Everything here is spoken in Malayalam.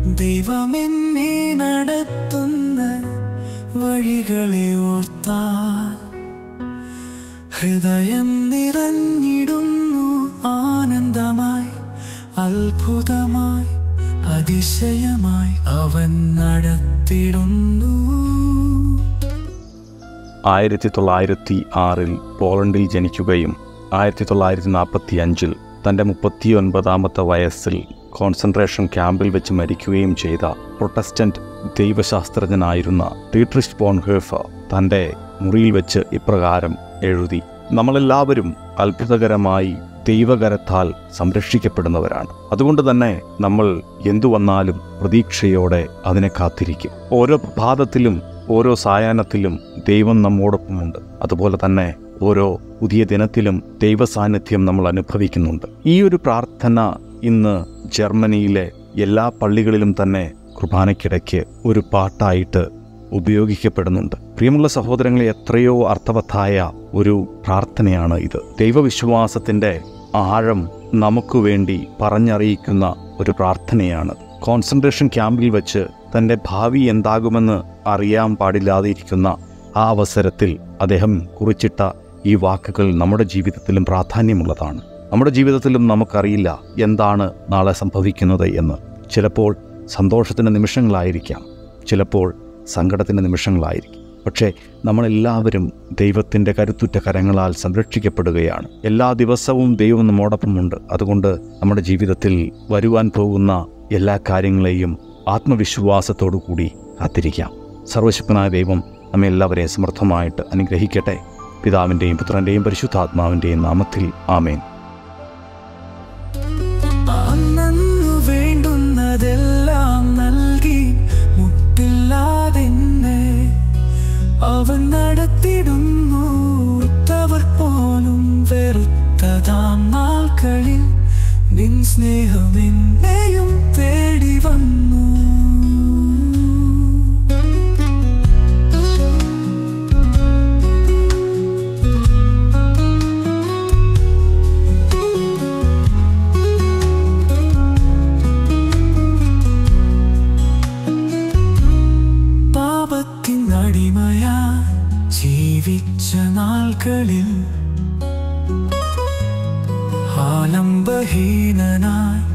ദൈവമെന്നെ നടത്തുന്ന വഴികളെ ഓർത്താൽ ഹൃദയം നിറഞ്ഞിടുന്നു ആനന്ദമായി അത്ഭുതമായി അതിശയമായി അവൻ നടത്തിടുന്നു ആയിരത്തി തൊള്ളായിരത്തി ആറിൽ പോളണ്ടിൽ ജനിക്കുകയും ആയിരത്തി തൊള്ളായിരത്തി നാൽപ്പത്തി അഞ്ചിൽ തൻ്റെ മുപ്പത്തിയൊൻപതാമത്തെ വയസ്സിൽ കോൺസെൻട്രേഷൻ ക്യാമ്പിൽ വെച്ച് മരിക്കുകയും ചെയ്ത പ്രൊട്ടസ്റ്റന്റ് ദൈവശാസ്ത്രജ്ഞനായിരുന്ന ഡീട്രിഷ് ബോൺഹേഫ തൻ്റെ മുറിയിൽ വെച്ച് ഇപ്രകാരം എഴുതി നമ്മളെല്ലാവരും അത്ഭുതകരമായി ദൈവകരത്താൽ സംരക്ഷിക്കപ്പെടുന്നവരാണ് അതുകൊണ്ട് തന്നെ നമ്മൾ എന്തു വന്നാലും പ്രതീക്ഷയോടെ അതിനെ കാത്തിരിക്കും ഓരോ പ്രഭാതത്തിലും ഓരോ സായാഹ്നത്തിലും ദൈവം നമ്മോടൊപ്പമുണ്ട് അതുപോലെ തന്നെ ഓരോ പുതിയ ദിനത്തിലും ദൈവ സാന്നിധ്യം നമ്മൾ അനുഭവിക്കുന്നുണ്ട് ഈ ഒരു പ്രാർത്ഥന ഇന്ന് ജർമ്മനിയിലെ എല്ലാ പള്ളികളിലും തന്നെ കുർബാനയ്ക്കിടയ്ക്ക് ഒരു പാട്ടായിട്ട് ഉപയോഗിക്കപ്പെടുന്നുണ്ട് പ്രിയമുള്ള സഹോദരങ്ങളെ എത്രയോ അർത്ഥവത്തായ ഒരു പ്രാർത്ഥനയാണ് ഇത് ദൈവവിശ്വാസത്തിൻ്റെ ആഴം നമുക്ക് വേണ്ടി പറഞ്ഞറിയിക്കുന്ന ഒരു പ്രാർത്ഥനയാണ് കോൺസെൻട്രേഷൻ ക്യാമ്പിൽ വെച്ച് തൻ്റെ ഭാവി എന്താകുമെന്ന് അറിയാൻ പാടില്ലാതിരിക്കുന്ന ആ അവസരത്തിൽ അദ്ദേഹം കുറിച്ചിട്ട ഈ വാക്കുകൾ നമ്മുടെ ജീവിതത്തിലും പ്രാധാന്യമുള്ളതാണ് നമ്മുടെ ജീവിതത്തിലും നമുക്കറിയില്ല എന്താണ് നാളെ സംഭവിക്കുന്നത് എന്ന് ചിലപ്പോൾ സന്തോഷത്തിൻ്റെ നിമിഷങ്ങളായിരിക്കാം ചിലപ്പോൾ സങ്കടത്തിൻ്റെ നിമിഷങ്ങളായിരിക്കും പക്ഷേ നമ്മളെല്ലാവരും ദൈവത്തിൻ്റെ കരുത്തുറ്റ കരങ്ങളാൽ സംരക്ഷിക്കപ്പെടുകയാണ് എല്ലാ ദിവസവും ദൈവം നമ്മോടൊപ്പമുണ്ട് അതുകൊണ്ട് നമ്മുടെ ജീവിതത്തിൽ വരുവാൻ പോകുന്ന എല്ലാ കാര്യങ്ങളെയും ആത്മവിശ്വാസത്തോടു കൂടി കാത്തിരിക്കാം സർവശക്തനായ ദൈവം നമ്മെ എല്ലാവരെയും സമർത്ഥമായിട്ട് അനുഗ്രഹിക്കട്ടെ പിതാവിൻ്റെയും പുത്രൻ്റെയും പരിശുദ്ധാത്മാവിൻ്റെയും നാമത്തിൽ ആമേൻ അന്നു വേണ്ടുന്നതെല്ലാം നൽകി മുട്ടില്ലാതെന്നെ അവൻ നടത്തിടുന്നു ഉത്തവർ പോലും വെറുത്തതാം നാൾക്കളിൽ നിൻ സ്നേഹം എന്നെയും തേടി വന്നു പാപത്തിൻ അടിമയാ ജീവിച്ച നാൾകളിൽ ആലംബഹീനനായി